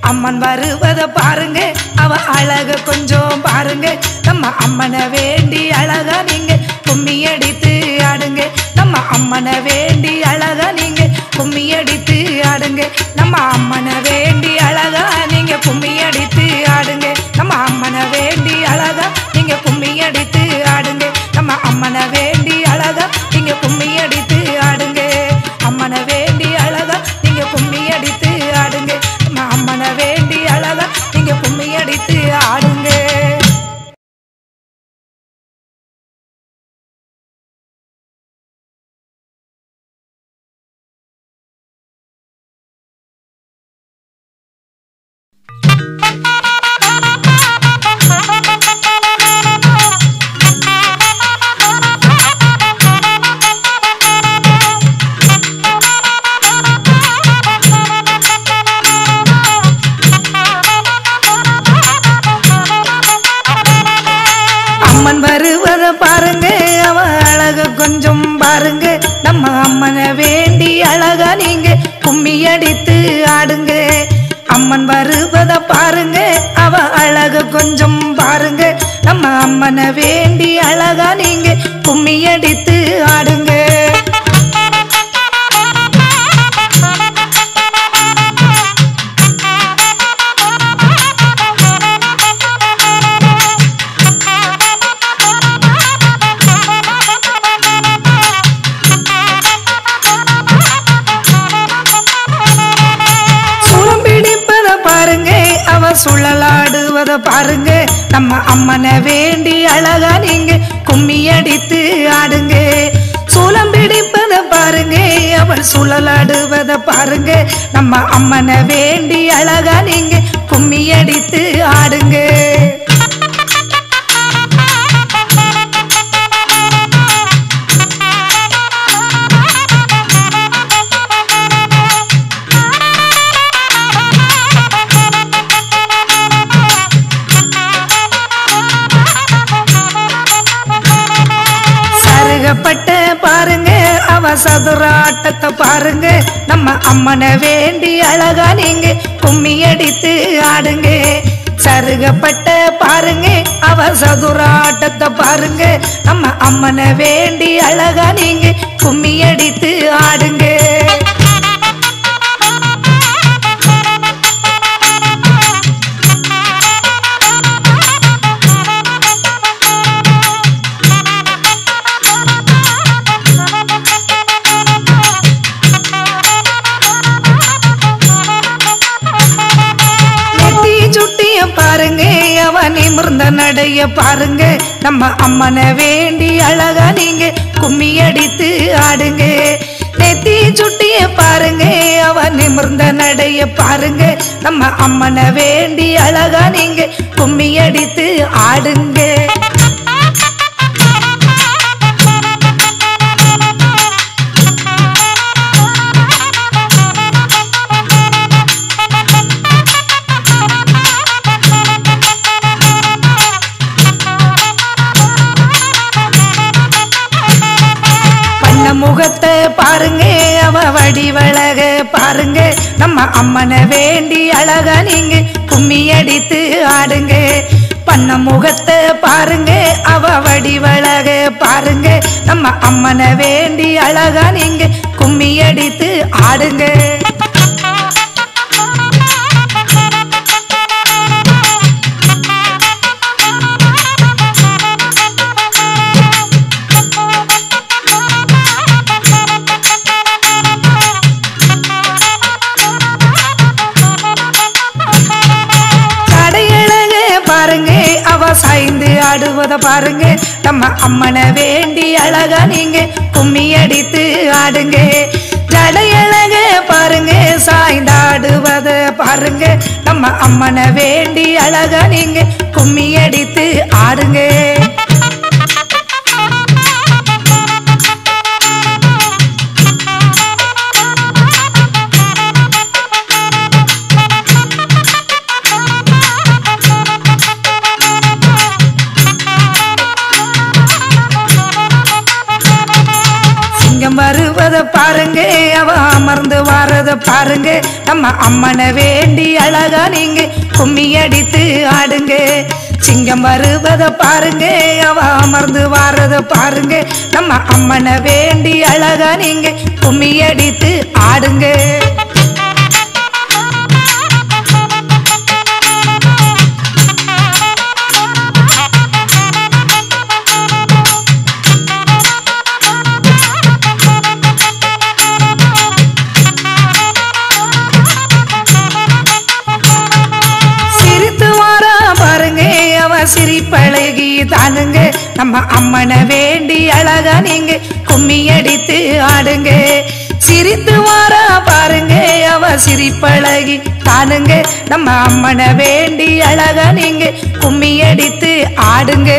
அம்மன் வருவத பாருங்க அவ அழக கொஞ்சம் பாருங்க நம்ம அம்மனை வேண்டி அழகா நீங்க கும்மி அடித்து ஆடுங்க நம்ம அம்மனை வேண்டி அழகா நீங்க கும்மி அடித்து ஆடுங்க நம்ம அம்மனை வேண்டி அழகா நீங்க கும்மி அடித்து ஆடுங்க நம்ம அம்மனை வேண்டி அழகா நீங்க கும்மி அடித்து ஆடுங்க நம்ம அம்மனை வேண்டி அழகா நீங்க கும்மி அடித்து ஆடுங்க அம்மனை வேண்டி அழகா நீங்க கும்மி அடித்து ஆடுங்க நம்ம அம்மனை வேண்டி அழகா நீங்க கும்மி அடித்து ஆடுங்க அம்மன் வருவத பாருங்க அவ அழக கொஞ்சம் பாருங்க நம்ம அம்மனை வேண்டி அழகா நீங்க கும்மி அடித்து ஆடுங்க அம்மன் வருவத பாருங்க அவ அழக கொஞ்சம் பாருங்க நம்ம அம்மனை வேண்டி அழகா நீங்க கும்மி அடித்து ஆடுங்க சூளம் பிடிப்பத பாருங்க அவ சுழலாடுவத பாருங்க நம்ம அம்மனை வேண்டி அழகா நீங்க கும்மி அடித்து ஆடுங்க சூளம் பிடிப்பத பாருங்க அவள் சுழலாடுவத பாருங்க நம்ம அம்மனை வேண்டி அழகா நீங்க கும்மி அடித்து ஆடுங்க சருகப்பட்ட பாருங்க அவ சதுராட்டத்தை பாருங்க நம்ம அம்மனை வேண்டி அழகா நீங்க கும்மி அடித்து ஆடுங்க சருகப்பட்ட பாருங்க அவ சதுராட்டத்தை பாருங்க நம்ம அம்மனை வேண்டி அழகா நீங்க கும்மி அடித்து ஆடுங்க நெத்தி சுட்டிய பாருங்க அவன் நிமிர்ந்த நடைய பாருங்க நம்ம அம்மனை வேண்டி அழகா நீங்க கும்மி அடித்து ஆடுங்க நெத்தி சுட்டிய பாருங்க அவன் நிமிர்ந்த நடைய பாருங்க நம்ம அம்மனை வேண்டி அழகா நீங்க கும்மி அடித்து ஆடுங்க பண்ண முகத்தை பாருங்க அவ வடிவழக பாருங்க நம்ம அம்மனை வேண்டி அழகா நீங்க கும்மி அடித்து ஆடுங்க பண்ண முகத்தை பாருங்க அவ வடிவழக பாருங்க நம்ம அம்மனை வேண்டி அழகா நீங்க கும்மி அடித்து ஆடுங்க கடையழக பாருங்க அவ சாய்ந்து ஆடுவத பாருங்க நம்ம அம்மனை வேண்டி அழகா நீங்க கும்மி அடித்து ஆடுங்க ஜடையழக பாருங்க சாய்ந்தாடுவத பாருங்க நம்ம அம்மனை வேண்டி அழகா நீங்க கும்மி அடித்து ஆடுங்க சிங்கம் வருவத பாருங்க அவ அமர்ந்து வாரத பாருங்க நம்ம அம்மனை வேண்டி அழகா நீங்க கும்மி அடித்து ஆடுங்க சிங்கம் வருவத பாருங்க அவ அமர்ந்து வாரத பாருங்க நம்ம அம்மனை வேண்டி அழகா நீங்க கும்மி அடித்து ஆடுங்க சிரித்து வாரா பாருங்க அவ சிரிப்பழகி தானுங்க நம்ம அம்மனை வேண்டி அழகா நீங்க கும்மி அடித்து ஆடுங்க சிரித்து வாரா பாருங்க அவ சிரிப்பழகி தானுங்க நம்ம அம்மனை வேண்டி அழகா நீங்க கும்மி அடித்து ஆடுங்க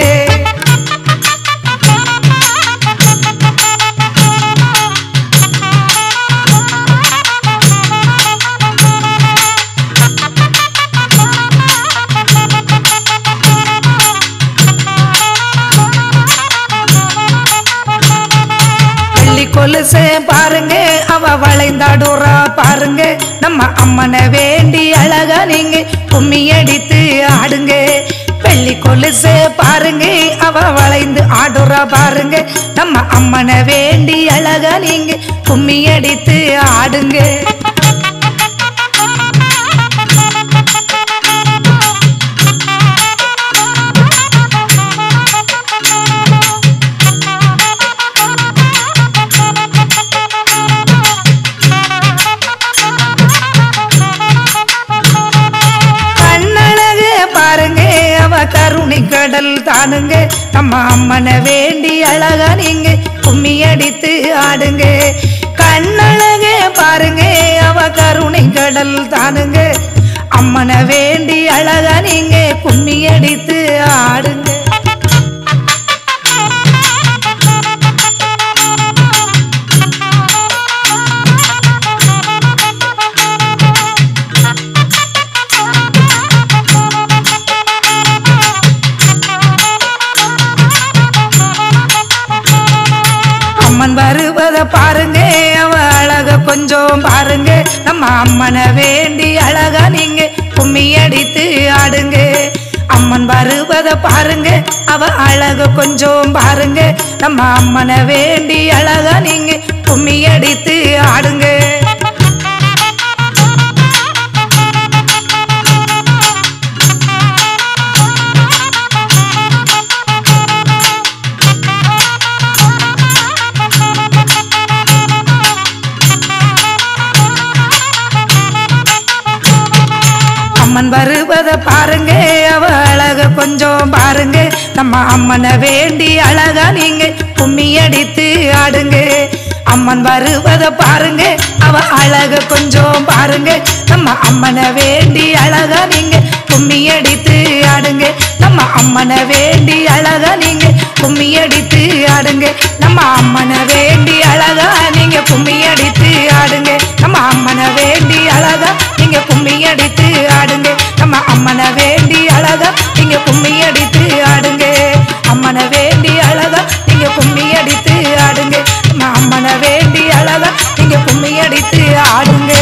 வெள்ளி கொலுசு பாருங்க அவ வளைந்தாடுறா பாருங்க நம்ம அம்மனை வேண்டி அழகா நீங்க கும்மி அடித்து ஆடுங்க வெள்ளி கொலுசு பாருங்க அவ வளைந்து ஆடுறா பாருங்க நம்ம அம்மனை வேண்டி அழகா நீங்க கும்மி அடித்து ஆடுங்க கண்ணழகு பாருங்க அவ கருணை கடல் தானுங்க நம்ம அம்மனை வேண்டி அழகா நீங்க கும்மி அடித்து ஆடுங்க கண்ணழகு பாருங்க அவ கருணை கடல் தானுங்க அம்மனை வேண்டி அழகா நீங்க கும்மி அடித்து ஆடுங்க அம்மன் வருவத பாருங்க அவ அழக கொஞ்சம் பாருங்க நம்ம அம்மனை வேண்டி அழகா நீங்க கும்மி அடித்து ஆடுங்க அம்மன் வருவத பாருங்க அவ அழக கொஞ்சம் பாருங்க நம்ம அம்மனை வேண்டி அழகா நீங்க கும்மி அடித்து ஆடுங்க அம்மன் வருவத பாருங்க அவ அழக கொஞ்சம் பாருங்க நம்ம அம்மனை வேண்டி அழகா நீங்க கும்மி அடித்து ஆடுங்க அம்மன் வருவத பாருங்க அவ அழக கொஞ்சம் பாருங்க நம்ம அம்மனை வேண்டி அழகா நீங்க கும்மி அடித்து ஆடுங்க நம்ம அம்மனை வேண்டி அழகா நீங்க கும்மி அடித்து ஆடுங்க நம்ம அம்மனை வேண்டி அழகா நீங்க கும்மி அடித்து ஆடுங்க நம்ம அம்மனை வேண்டி அழகா நீங்க கும்மி அடித்து ஆடுங்க நம்ம அம்மனை வேண்டி அழகா நீங்க கும்மி அடித்து ஆடுங்க அம்மனை வேண்டி அழகா நீங்க கும்மி அடித்து ஆடுங்க நம்ம அம்மனை வேண்டி அழகா நீங்க கும்மி அடித்து ஆடுங்க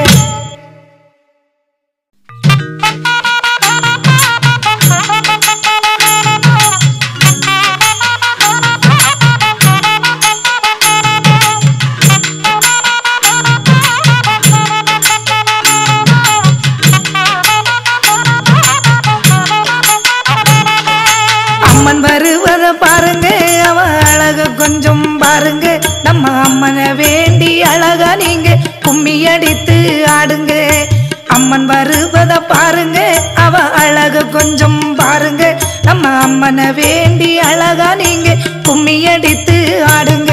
அம்மன் வருவத பாருங்க அவ அழக கொஞ்சம் பாருங்க நம்ம அம்மனை வேண்டி அழகா நீங்க கும்மி அடித்து ஆடுங்க அம்மன் வருவத பாருங்க அவ அழக கொஞ்சம் பாருங்க நம்ம அம்மனை வேண்டி அழகா நீங்க கும்மி அடித்து ஆடுங்க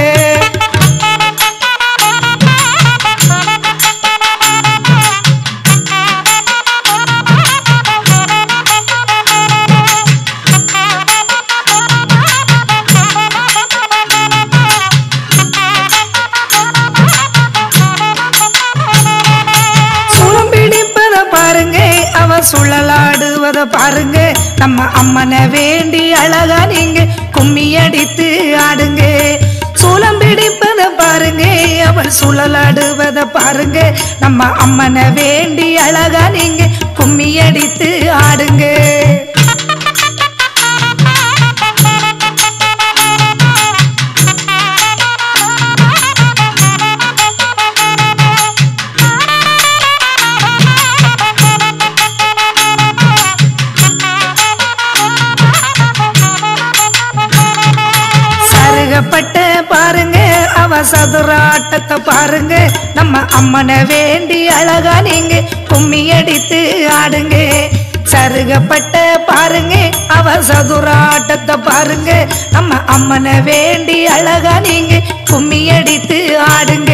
சுளம் பிடிப்பத பாருங்க அவ சுழலாடுவத பாருங்க நம்ம அம்மனை வேண்டி அழகா நீங்க கும்மி அடித்து ஆடுங்க சூலம் பிடிப்பத பாருங்க அவள் சுழலாடுவத பாருங்க நம்ம அம்மனை வேண்டி அழகா நீங்க கும்மி அடித்து ஆடுங்க சருகப்பட்ட பாருங்க அவ சதுராட்டத்தை பாருங்க நம்ம அம்மனை வேண்டி அழகா நீங்க கும்மி அடித்து ஆடுங்க சருகப்பட்ட பாருங்க அவ சதுராட்டத்தை பாருங்க நம்ம அம்மனை வேண்டி அழகா நீங்க கும்மி அடித்து ஆடுங்க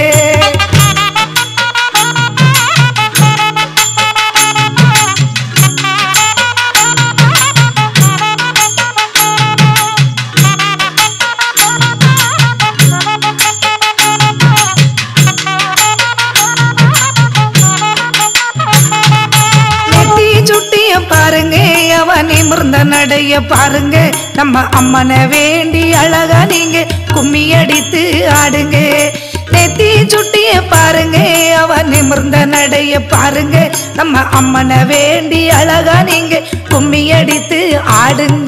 நெத்தி சுட்டிய பாருங்க அவன் நிமிர்ந்த நடைய பாருங்க நம்ம அம்மனை வேண்டி அழகா நீங்க கும்மி அடித்து ஆடுங்க நெத்தி சுட்டிய பாருங்க அவன் நிமிர்ந்த நடைய பாருங்க நம்ம அம்மனை வேண்டி அழகா நீங்க கும்மி அடித்து ஆடுங்க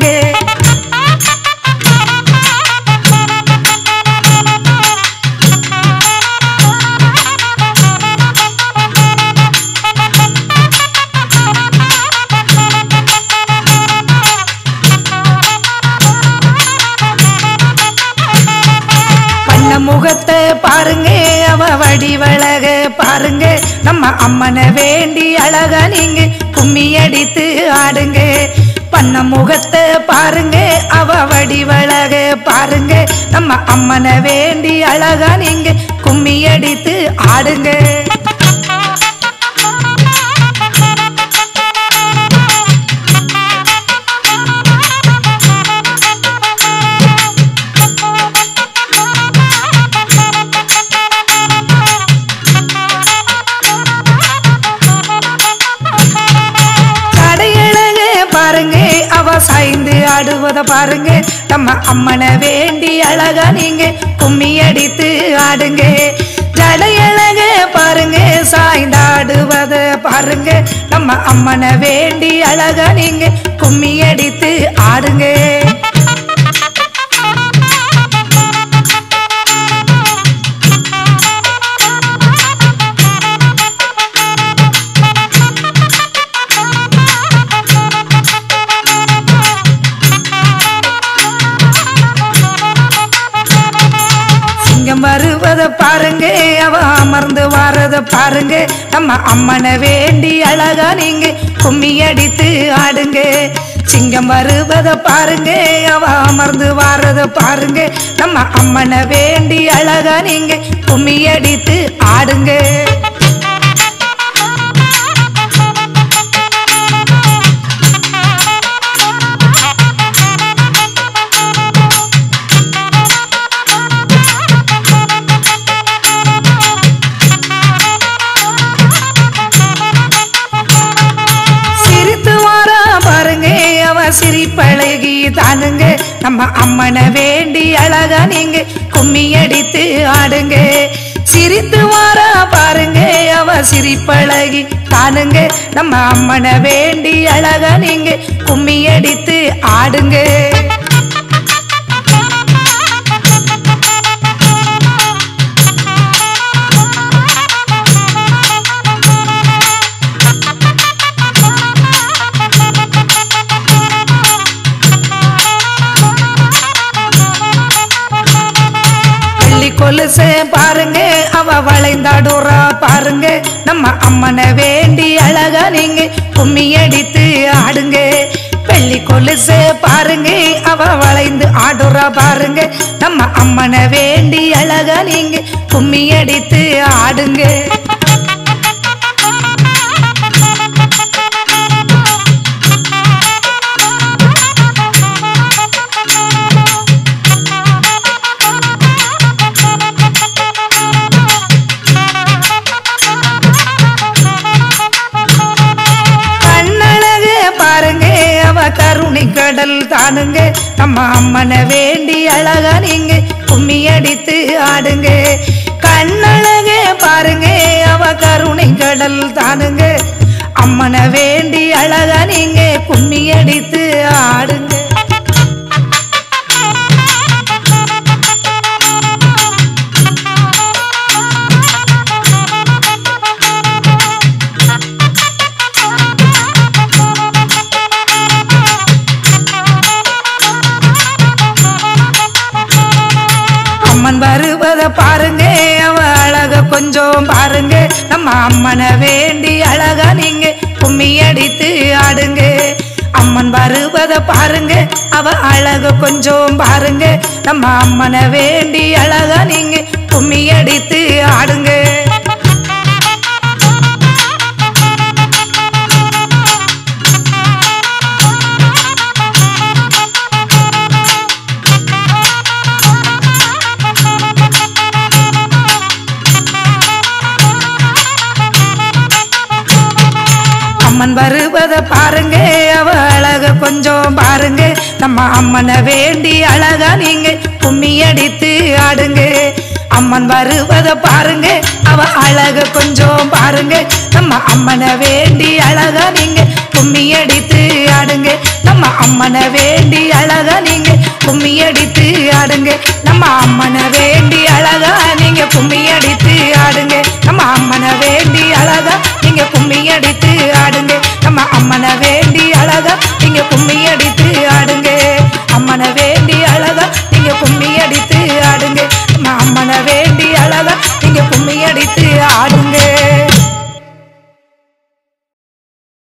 பண்ண முகத்தை பாருங்க அவ வடிவழக பாருங்க நம்ம அம்மனை வேண்டி அழகா நீங்க கும்மி அடித்து ஆடுங்க பண்ண முகத்தை பாருங்க அவ வடிவழக பாருங்க நம்ம அம்மனை வேண்டி அழகா நீங்க கும்மி அடித்து ஆடுங்க கடையழக பாருங்க அவ சாய்ந்து ஆடுவத பாருங்க நம்ம அம்மனை வேண்டி அழகா நீங்க கும்மி அடித்து ஆடுங்க ஜடையழக பாருங்க சாய்ந்தாடுவத பாருங்க நம்ம அம்மனை வேண்டி அழகா நீங்க கும்மி அடித்து ஆடுங்க சிங்கம் வருவத பாருங்க அவ அமர்ந்து வாரத பாருங்க நம்ம அம்மனை வேண்டி அழகா நீங்க கும்மி அடித்து ஆடுங்க சிங்கம் வருவத பாருங்க அவ அமர்ந்து வாரத பாருங்க நம்ம அம்மனை வேண்டி அழகா நீங்க கும்மி அடித்து ஆடுங்க சிரித்து வாரா பாருங்க அவ சிரிப்பழகி தானுங்க நம்ம அம்மனை வேண்டி அழகா நீங்க கும்மி அடித்து ஆடுங்க சிரித்து வாரா பாருங்க அவ சிரிப்பழகி தானுங்க நம்ம அம்மனை வேண்டி அழகா நீங்க கும்மி அடித்து ஆடுங்க வெள்ளி கொலுச பாருங்க அவ வளைந்தாடுறா பாருங்க நம்ம அம்மனை வேண்டி அழகா நீங்க கும்மி அடித்து ஆடுங்க வெள்ளி கொலுச பாருங்க அவ வளைந்து ஆடுறா பாருங்க நம்ம அம்மனை வேண்டி அழகா நீங்க கும்மி அடித்து ஆடுங்க கண்ணழகு பாருங்க அவ கருணை கடல் தானுங்க நம்ம அம்மனை வேண்டி அழகா நீங்க கும்மி அடித்து ஆடுங்க கண்ணழகே பாருங்க அவ கருணை கடல் தானுங்க அம்மனை வேண்டி அழகா நீங்க கும்மி அடித்து ஆடுங்க அம்மன் வருவத பாருங்க அவ அழக கொஞ்சம் பாருங்க நம்ம அம்மனை வேண்டி அழகா நீங்க கும்மி அடித்து ஆடுங்க அம்மன் வருவத பாருங்க அவ அழக கொஞ்சம் பாருங்க நம்ம அம்மனை வேண்டி அழகா நீங்க கும்மி அடித்து ஆடுங்க அம்மன் வருவத பாருங்க அவ அழக கொஞ்சம் பாருங்க நம்ம அம்மனை வேண்டி அழகா நீங்க கும்மி அடித்து ஆடுங்க அம்மன் வருவத பாருங்க அவ அழக கொஞ்சம் பாருங்க நம்ம அம்மனை வேண்டி அழகா நீங்க கும்மி அடித்து ஆடுங்க நம்ம அம்மனை வேண்டி அழகா நீங்க கும்மி அடித்து ஆடுங்க நம்ம அம்மனை வேண்டி அழகா நீங்க கும்மி அடித்து ஆடுங்க நம்ம அம்மனை வேண்டி அழகா நீங்க கும்மி அடித்து ஆடுங்க நம்ம அம்மனை வேண்டி அழகா நீங்க கும்மி அடித்து